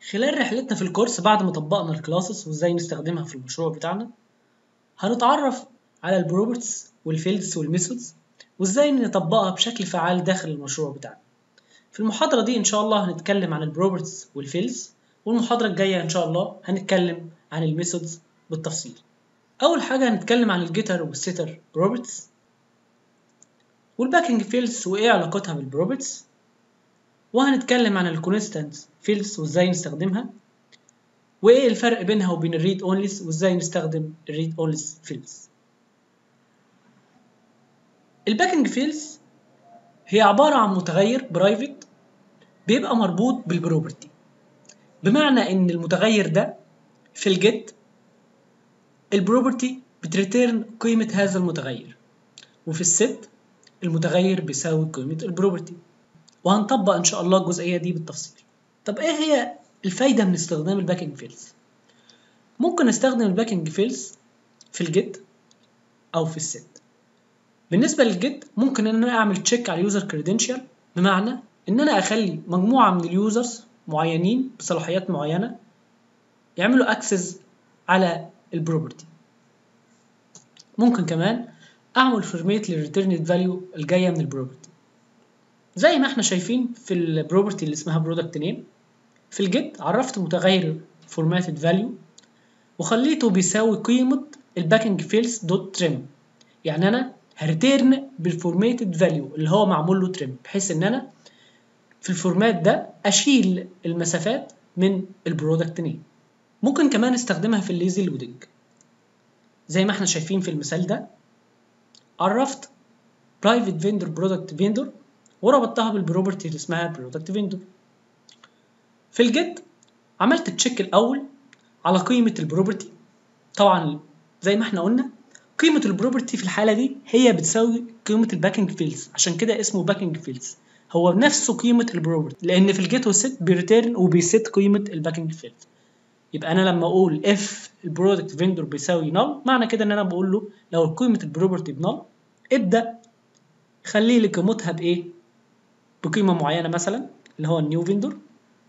خلال رحلتنا في الكورس بعد ما طبقنا الكلاسز وازاي نستخدمها في المشروع بتاعنا هنتعرف على البروبرتس والفيلدز والميثودز وازاي نطبقها بشكل فعال داخل المشروع بتاعنا في المحاضرة دي إن شاء الله هنتكلم عن البروبرتس والفيلدز والمحاضرة الجاية إن شاء الله هنتكلم عن الميثودز بالتفصيل أول حاجة هنتكلم عن الجيتر والسيتر بروبرتس والباكينج فيلدز وإيه علاقتها بالبروبرتس وهنتكلم عن الكونستانت فيلدز وإزاي نستخدمها وإيه الفرق بينها وبين الريد أونليز وإزاي نستخدم الريد أونليز فيلدز الباكينج فيلدز هي عبارة عن متغير برايفت بيبقى مربوط بالبروبرتي بمعنى إن المتغير ده في الجيت البروبرتي بتريتيرن قيمة هذا المتغير وفي الست المتغير بيساوي قيمة البروبرتي وهنطبق إن شاء الله الجزئية دي بالتفصيل طب إيه هي الفايدة من استخدام الباكينج فيلز ممكن استخدم الباكينج فيلز في الجيت أو في الست بالنسبة للجيت ممكن إن أنا أعمل تشيك على اليوزر كريدنشال بمعنى إن أنا أخلي مجموعة من اليوزرز معينين بصلاحيات معينة يعملوا أكسس على البروبرتي ممكن كمان اعمل فورميت للريتيرند فاليو الجايه من البروبرتي زي ما احنا شايفين في البروبرتي اللي اسمها برودكت نيم في الجيت عرفت متغير فورماتد فاليو وخليته بيساوي قيمه الباكينج فيلز دوت تريم يعني انا هريتيرن بالفورماتد فاليو اللي هو معمول له تريم بحيث ان انا في الفورمات ده اشيل المسافات من البرودكت نيم ممكن كمان استخدمها في الليزي لودنج زي ما احنا شايفين في المثال ده عرفت برايفت فيندور برودكت فيندور وربطتها بالبروبرتي اللي اسمها برودكت فيندور في الجيت عملت تشيك الاول على قيمه البروبرتي طبعا زي ما احنا قلنا قيمه البروبرتي في الحاله دي هي بتساوي قيمه الباكينج فيلز عشان كده اسمه باكينج فيلز هو نفسه قيمه البروبرتي لان في الجيت والست بيريتيرن وبيست قيمه الباكينج فيلز يبقى انا لما اقول اف البرودكت فيندور بيساوي نل معنى كده ان انا بقول له لو قيمه البروبرتي بنل ابدا خلي لي قيمتها بايه بقيمه معينه مثلا اللي هو النيو فيندور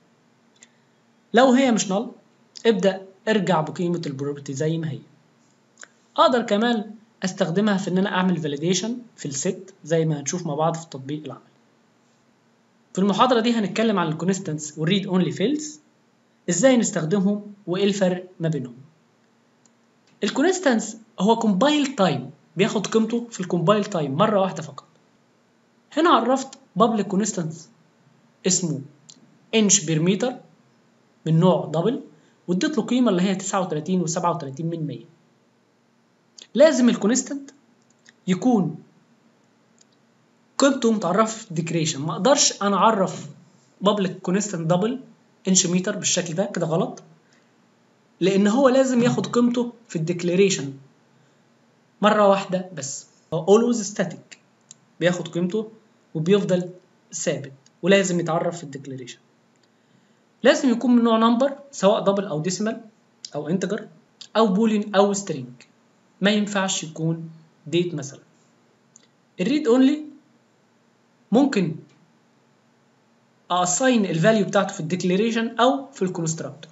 لو هي مش نل ابدا ارجع بقيمه البروبرتي زي ما هي اقدر كمان استخدمها في ان انا اعمل فاليديشن في الست زي ما هنشوف مع بعض في التطبيق العملي في المحاضره دي هنتكلم عن الكونستانس والريد اونلي فيلدز ازاي نستخدمهم وايه الفرق ما بينهم الكونستانس هو كومبايل تايم بياخد قيمته في الكومبايل تايم مره واحده فقط هنا عرفت بابليك كونستانس اسمه انش بير متر من نوع دبل واديت له قيمه اللي هي 39 و37 من 100 لازم الكونستانت يكون قيمته متعرفه في الديكريشن ما اقدرش انا اعرف بابليك كونستانت دبل انش متر بالشكل ده كده غلط لان هو لازم ياخد قيمته في الديكلاريشن مره واحده بس هو always static بياخد قيمته وبيفضل ثابت ولازم يتعرف في الديكلاريشن لازم يكون من نوع نمبر سواء دبل او ديسيمال او انتجر او بولين او سترينج ما ينفعش يكون ديت مثلا الريد اونلي ممكن assign الفاليو بتاعته في الديكلاريشن او في الكونستراكتور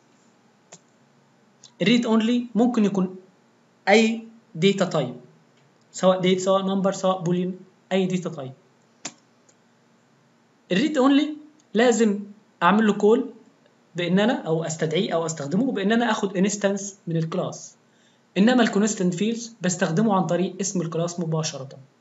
الريد اونلي ممكن يكون اي داتا تايب سواء ديت سواء نمبر سواء بولين اي داتا تايب الريد اونلي لازم اعمل له كول بان انا او استدعيه او استخدمه بان انا اخد انستنس من الكلاس انما الكونستنت فيلدز بستخدمه عن طريق اسم الكلاس مباشره